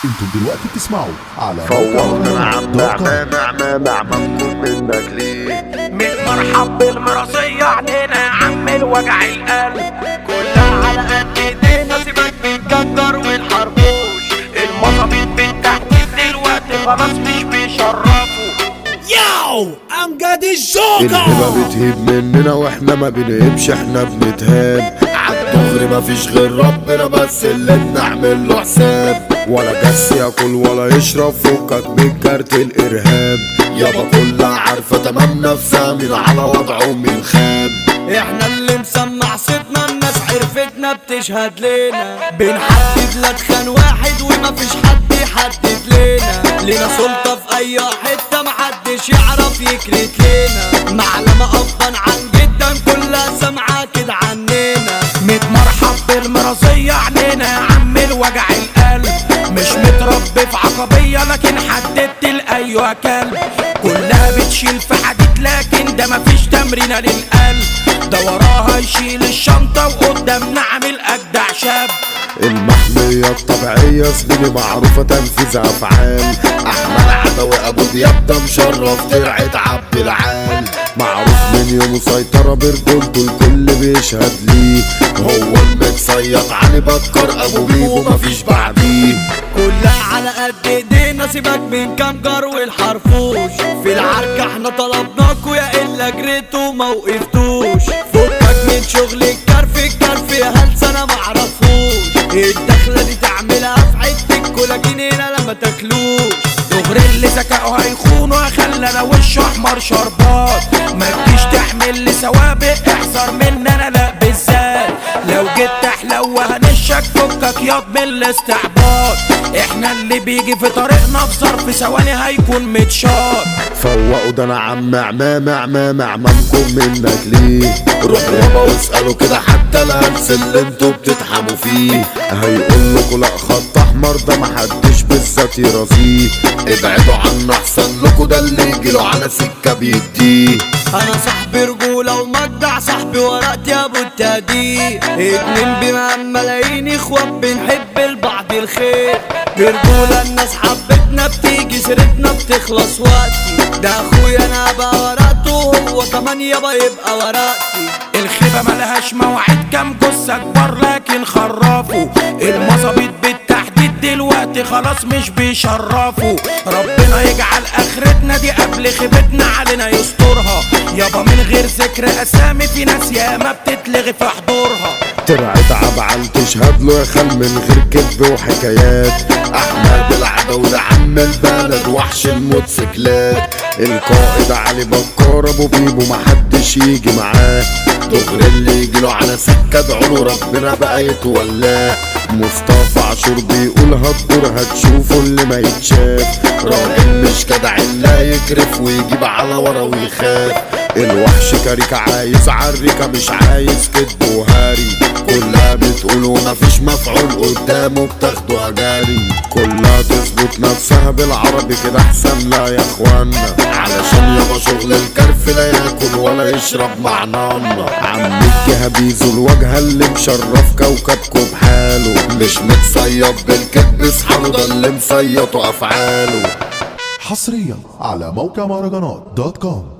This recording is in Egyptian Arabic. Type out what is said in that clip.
انتوا دلوقتي بتسمعوا على فوقنا عم دوت كوم. نعمة نعمة نعمة منك ليه ميت مرحب بالمراسية عنينا يا عم الوجع القلب كلها على قد ايدينا سيبك بتكدر والحربوش المصابيط بالتحديد دلوقتي خلاص مش بيشرفوا Yo, I'm got this joker. الهبة بتهيب مننا واحنا ما بنهبش احنا بنتهاب عالدغري مفيش غير ربنا بس اللي بنعمل له حساب ولا جس ياكل ولا يشرب فكك من كارت الارهاب يابا كلها عارفة تمام نفسها مين على وضعه مين خاب احنا اللي مسمع صيتنا الناس عرفتنا بتشهد لنا بنحدد لدخان واحد ومفيش حد يحدد لنا لينا سلطة في اي حتة محدش يعرف يكرت لنا معلمة افضل عن جدا كلها سامعة كده عننا ميت مرحب بالمراسية عنينا يا عم الوجع القلب مش متربي في عقبية لكن حددت لأيوة كلب كلها بتشيل في حديد لكن ده مفيش تمرينة للقلب ده وراها يشيل الشنطة وقدامنا عامل أجدع شاب المحمية الطبيعية زميلي معروفة تنفيذ أفعال أحمد عدوي أبو دياب ده مشرف ترعة عبد العال معروف من يومه سيطرة برجولته الكل بيشهد ليه هو المتصيط علي بكر أبو بيبو مفيش بعديه كلها على قد ايدينا سيبك من كام جار والحرفوش في العركة احنا طلبناكوا يا الا جريتوا ما وقفتوش فكك من شغل الكرف الكرف يا هلس انا معرفوش الدخلة دي تعملها في حتة كولاجين هنا لما تاكلوش دغري اللي ذكائه هيخونه خلانا وشه احمر شربات ما تجيش تعمل لي سوابق احذر مني انا لا بالذات لو جيت تحلو هنشك فكك ياض من الاستعباط احنا اللي بيجي في طريقنا في ظرف ثواني هيكون متشاط فوقوا ده انا عم عمام عمام عمامكم منك ليه روحوا يابا واسألوا كده حتى الهلس اللي انتوا بتتحموا فيه هيقول لكوا لا خط احمر ده محدش بالذات يرازيه ابعدوا عنه احسن لكوا ده اللي يجيله على سكة بيديه انا صاحبي رجولة ومجدع صاحبي ورقت يا ابو التهديد اتنين بما ملايين اخوات بنحب البعض الخير برجولة الناس حبتنا بتيجي سيرتنا بتخلص وقتي ده اخويا انا ابقى ورقته وهو كمان يابا يبقى ورقتي الخيبة ملهاش موعد كام جثة كبار لكن خرفوا المظابيط بالتحديد دلوقتي خلاص مش بيشرفوا ربنا يجعل اخرتنا دي قبل خيبتنا علينا يسترها يابا من غير ذكر اسامي في ناس ياما بتتلغي في حضورها ترعد عبعل تشهد له يا خل من غير كذب وحكايات احمد العدوي ده عم البلد وحش الموتوسيكلات القائد علي بكار ابو بيبو محدش يجي معاه دغري اللي يجيله على سكه ادعوا ربنا بقى يتولاه مصطفى عاشور بيقول هتدور هتشوفوا اللي ما يتشاف راجل مش جدع الا يكرف ويجيب على ورا ويخاف الوحش كاريكا عايز عريكة مش عايز كدب وهاري كلها بتقول ومفيش مفعول قدامه بتاخده اجاري كلها تظبط نفسها بالعربي كده احسن لا يا اخوانا علشان يابا شغل الكرف لا ياكل ولا يشرب مع نانا عم الجهة بيزو الواجهة اللي مشرف كوكبكم بحاله مش متصيط بالكذب اصحابه ده اللي مصيطه افعاله حصريا على موقع مهرجانات دوت كوم